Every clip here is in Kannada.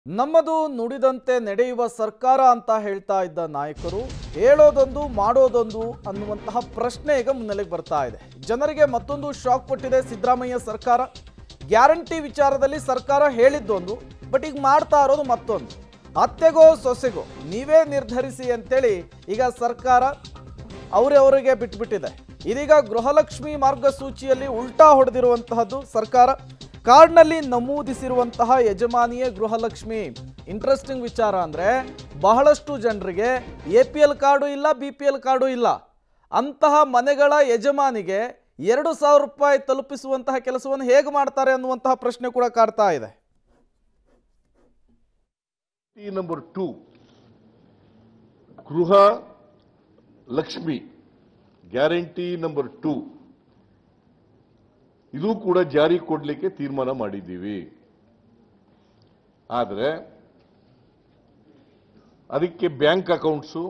ನಮ್ಮದು ನುಡಿದಂತೆ ನಡೆಯುವ ಸರ್ಕಾರ ಅಂತ ಹೇಳ್ತಾ ಇದ್ದ ನಾಯಕರು ಹೇಳೋದೊಂದು ಮಾಡೋದೊಂದು ಅನ್ನುವಂತಹ ಪ್ರಶ್ನೆ ಈಗ ಮುನ್ನೆಲೆಗೆ ಬರ್ತಾ ಇದೆ ಜನರಿಗೆ ಮತ್ತೊಂದು ಶಾಕ್ ಕೊಟ್ಟಿದೆ ಸಿದ್ದರಾಮಯ್ಯ ಸರ್ಕಾರ ಗ್ಯಾರಂಟಿ ವಿಚಾರದಲ್ಲಿ ಸರ್ಕಾರ ಹೇಳಿದ್ದೊಂದು ಬಟ್ ಈಗ ಮಾಡ್ತಾ ಇರೋದು ಮತ್ತೊಂದು ಅತ್ತೆಗೋ ಸೊಸೆಗೋ ನೀವೇ ನಿರ್ಧರಿಸಿ ಅಂತೇಳಿ ಈಗ ಸರ್ಕಾರ ಅವರವರಿಗೆ ಬಿಟ್ಬಿಟ್ಟಿದೆ ಇದೀಗ ಗೃಹಲಕ್ಷ್ಮಿ ಮಾರ್ಗಸೂಚಿಯಲ್ಲಿ ಉಲ್ಟಾ ಹೊಡೆದಿರುವಂತಹದ್ದು ಸರ್ಕಾರ ಕಾರ್ಡ್ನಲ್ಲಿ ನಮೂದಿಸಿರುವಂತಹ ಯಜಮಾನಿಯೇ ಗೃಹಲಕ್ಷ್ಮಿ ಇಂಟ್ರೆಸ್ಟಿಂಗ್ ವಿಚಾರ ಅಂದರೆ ಬಹಳಷ್ಟು ಜನರಿಗೆ ಎ ಪಿ ಎಲ್ ಕಾರ್ಡು ಇಲ್ಲ ಬಿ ಪಿ ಎಲ್ ಕಾರ್ಡು ಇಲ್ಲ ಅಂತಹ ಮನೆಗಳ ಯಜಮಾನಿಗೆ ಎರಡು ಸಾವಿರ ರೂಪಾಯಿ ತಲುಪಿಸುವಂತಹ ಕೆಲಸವನ್ನು ಹೇಗೆ ಮಾಡ್ತಾರೆ ಅನ್ನುವಂತಹ ಪ್ರಶ್ನೆ ಕೂಡ ಕಾಡ್ತಾ ಇದೆ Guarantee number two, ಗೃಹ ಲಕ್ಷ್ಮಿ ಗ್ಯಾರಂಟಿ ನಂಬರ್ ಟೂ ಇದು ಕೂಡ ಜಾರಿ ಕೊಡಲಿಕ್ಕೆ ತೀರ್ಮಾನ ಮಾಡಿದ್ದೀವಿ ಆದರೆ ಅದಕ್ಕೆ ಬ್ಯಾಂಕ್ ಅಕೌಂಟ್ಸು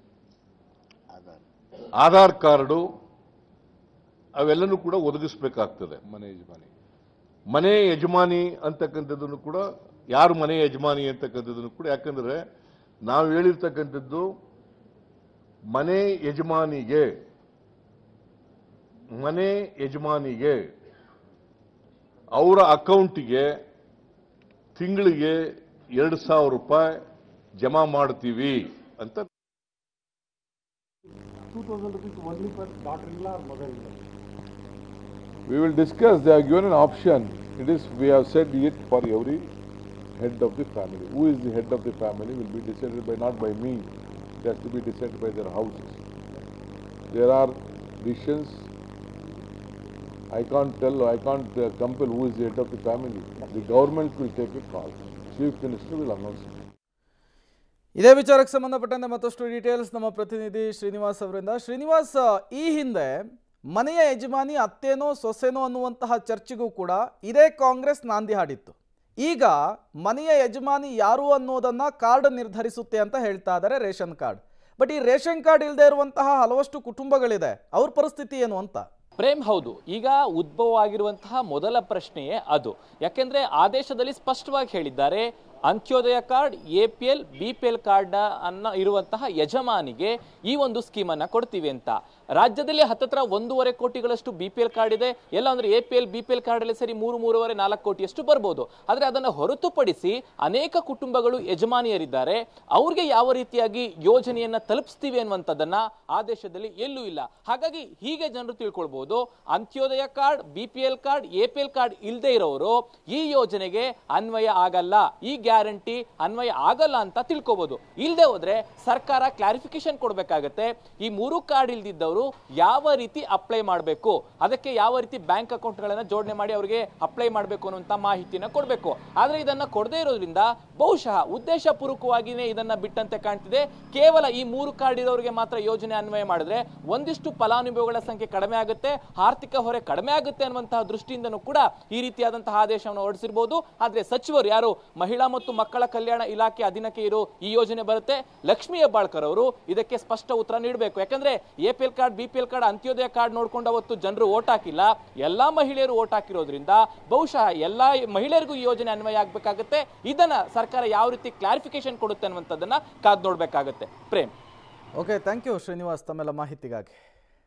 ಆಧಾರ್ ಕಾರ್ಡು ಅವೆಲ್ಲನೂ ಕೂಡ ಒದಗಿಸ್ಬೇಕಾಗ್ತದೆ ಮನೆ ಯಜಮಾನಿ ಮನೆ ಯಜಮಾನಿ ಅಂತಕ್ಕಂಥದ್ದನ್ನು ಕೂಡ ಯಾರು ಮನೆ ಯಜಮಾನಿ ಅಂತಕ್ಕಂಥದ್ದನ್ನು ಕೂಡ ಯಾಕಂದ್ರೆ ನಾವು ಹೇಳಿರ್ತಕ್ಕಂಥದ್ದು ಮನೆ ಯಜಮಾನಿಗೆ ಮನೆ ಯಜಮಾನಿಗೆ ಅವರ ಅಕೌಂಟಿಗೆ ತಿಂಗಳಿಗೆ ಎರಡು ಸಾವಿರ ರೂಪಾಯಿ ಜಮಾ ಮಾಡ್ತೀವಿ ಅಂತ two thousand rupees only for daughter-in-law or mother-in-law. We will discuss, they have given an option. It is, we have said it for every head of the family. Who is the head of the family will be decided by, not by me. It has to be decided by their houses. There are decisions. I can't tell, I can't uh, compel who is the head of the family. The government will take a call. Chief Minister will announce it. ಇದೇ ವಿಚಾರಕ್ಕೆ ಸಂಬಂಧಪಟ್ಟಂತೆ ಮತ್ತಷ್ಟು ಡೀಟೇಲ್ಸ್ ನಮ್ಮ ಪ್ರತಿನಿಧಿ ಶ್ರೀನಿವಾಸ್ ಅವರಿಂದ ಶ್ರೀನಿವಾಸ್ ಈ ಹಿಂದೆ ಮನೆಯ ಯಜಮಾನಿ ಅತ್ತೇನೋ ಸೊಸೆನೋ ಅನ್ನುವಂತಹ ಚರ್ಚೆಗೂ ಕೂಡ ಇದೇ ಕಾಂಗ್ರೆಸ್ ನಾಂದಿ ಹಾಡಿತ್ತು ಈಗ ಮನೆಯ ಯಜಮಾನಿ ಯಾರು ಅನ್ನೋದನ್ನ ಕಾರ್ಡ್ ನಿರ್ಧರಿಸುತ್ತೆ ಅಂತ ಹೇಳ್ತಾ ಇದ್ದಾರೆ ರೇಷನ್ ಕಾರ್ಡ್ ಬಟ್ ಈ ರೇಷನ್ ಕಾರ್ಡ್ ಇಲ್ಲದೆ ಇರುವಂತಹ ಹಲವಷ್ಟು ಕುಟುಂಬಗಳಿದೆ ಅವ್ರ ಪರಿಸ್ಥಿತಿ ಏನು ಅಂತ ಪ್ರೇಮ್ ಹೌದು ಈಗ ಉದ್ಭವ ಆಗಿರುವಂತಹ ಮೊದಲ ಪ್ರಶ್ನೆಯೇ ಅದು ಯಾಕೆಂದ್ರೆ ಆದೇಶದಲ್ಲಿ ಸ್ಪಷ್ಟವಾಗಿ ಹೇಳಿದ್ದಾರೆ Antyodaya card A P L B P L card ಅನ್ನ ಇರುವಂತಹ ಯಜಮಾನಿಗೆ ಈ ಒಂದು ಸ್ಕೀಮ್ ಅನ್ನ ಕೊಡ್ತೀವಿ ಅಂತ ರಾಜ್ಯದಲ್ಲಿ ಹತ್ತತ್ರ ಒಂದೂವರೆ ಕೋಟಿಗಳಷ್ಟು ಬಿ ಪಿ ಎಲ್ ಕಾರ್ಡ್ ಇದೆ ಎಲ್ಲ ಅಂದ್ರೆ A P L B P L card ಅಲ್ಲಿ ಸರಿ ಮೂರು ಮೂರುವರೆ ನಾಲ್ಕು ಕೋಟಿಯಷ್ಟು ಬರ್ಬೋದು ಆದ್ರೆ ಅದನ್ನ ಹೊರತುಪಡಿಸಿ ಅನೇಕ ಕುಟುಂಬಗಳು ಯಜಮಾನಿಯರಿದ್ದಾರೆ ಅವ್ರಿಗೆ ಯಾವ ರೀತಿಯಾಗಿ ಯೋಜನೆಯನ್ನ ತಲುಪಿಸ್ತೀವಿ ಅನ್ನುವಂಥದ್ದನ್ನ ಆದೇಶದಲ್ಲಿ ಎಲ್ಲೂ ಇಲ್ಲ ಹಾಗಾಗಿ ಹೀಗೆ ಜನರು ತಿಳ್ಕೊಳ್ಬಹುದು Antyodaya card B P L card A P L card ಇಲ್ಲದೆ ಇರೋರು ಈ ಯೋಜನೆಗೆ ಅನ್ವಯ ಆಗಲ್ಲ ಈ ಗ್ಯಾರಂಟಿ ಅನ್ವಯ ಆಗಲ್ಲ ಅಂತ ತಿಳ್ಕೊಬಹುದು ಇಲ್ಲದೆ ಹೋದ್ರೆ ಸರ್ಕಾರ ಕ್ಲಾರಿಫಿಕೇಶನ್ ಕೊಡ್ಬೇಕಾಗತ್ತೆ ಈ ಮೂರು ಕಾರ್ಡ್ ಇಲ್ದಿದ್ದವರು ಯಾವ ರೀತಿ ಅಪ್ಲೈ ಮಾಡಬೇಕು ಅದಕ್ಕೆ ಯಾವ ರೀತಿ ಬ್ಯಾಂಕ್ ಅಕೌಂಟ್ಗಳನ್ನ ಜೋಡಣೆ ಮಾಡಿ ಅವರಿಗೆ ಅಪ್ಲೈ ಮಾಡಬೇಕು ಅನ್ನುವಂತ ಮಾಹಿತಿನ ಕೊಡಬೇಕು ಆದ್ರೆ ಇದನ್ನ ಕೊಡದೇ ಇರೋದ್ರಿಂದ ಬಹುಶಃ ಉದ್ದೇಶ ಪೂರ್ವಕವಾಗಿಯೇ ಇದನ್ನ ಬಿಟ್ಟಂತೆ ಕಾಣ್ತಿದೆ ಕೇವಲ ಈ ಮೂರು ಕಾರ್ಡ್ ಇರೋರಿಗೆ ಮಾತ್ರ ಯೋಜನೆ ಅನ್ವಯ ಮಾಡಿದ್ರೆ ಒಂದಿಷ್ಟು ಫಲಾನುಭವಿಗಳ ಸಂಖ್ಯೆ ಕಡಿಮೆ ಆಗುತ್ತೆ ಆರ್ಥಿಕ ಹೊರೆ ಕಡಿಮೆ ಆಗುತ್ತೆ ಅನ್ನುವಂತಹ ದೃಷ್ಟಿಯಿಂದನೂ ಕೂಡ ಈ ರೀತಿಯಾದಂತಹ ಆದೇಶವನ್ನು ಹೊರಡಿಸಿರ್ಬೋದು ಆದ್ರೆ ಸಚಿವರು ಯಾರು ಮಹಿಳಾ ಮತ್ತು ಮಕ್ಕಳ ಕಲ್ಯಾಣ ಇಲಾಖೆ ಅಧೀನಕ್ಕೆ ಇರೋ ಈ ಯೋಜನೆ ಬರುತ್ತೆ ಲಕ್ಷ್ಮೀ ಹೆಬ್ಬಾಳ್ಕರ್ ಅವರು ಇದಕ್ಕೆ ಸ್ಪಷ್ಟ ಉತ್ತರ ನೀಡಬೇಕು ಯಾಕಂದ್ರೆ A P L card B P L card Antyodaya card ನೋಡ್ಕೊಂಡು ಅವತ್ತು ಜನರು ಓಟ್ ಹಾಕಿಲ್ಲ ಎಲ್ಲಾ ಮಹಿಳೆಯರು ಓಟ್ ಹಾಕಿರೋದ್ರಿಂದ ಬಹುಶಃ ಎಲ್ಲಾ ಮಹಿಳೆಯರಿಗೂ ಈ ಯೋಜನೆ ಅನ್ವಯ ಆಗ್ಬೇಕಾಗತ್ತೆ ಇದನ್ನ ಸರ್ಕಾರ ಯಾವ ರೀತಿ ಕ್ಲಾರಿಫಿಕೇಶನ್ ಕೊಡುತ್ತೆ ಅನ್ನುವಂಥದ್ದನ್ನ ಕಾದ್ ನೋಡ್ಬೇಕಾಗತ್ತೆ Prem okay thank you Srinivas ತಮ್ಮೆಲ್ಲ ಮಾಹಿತಿಗಾಗಿ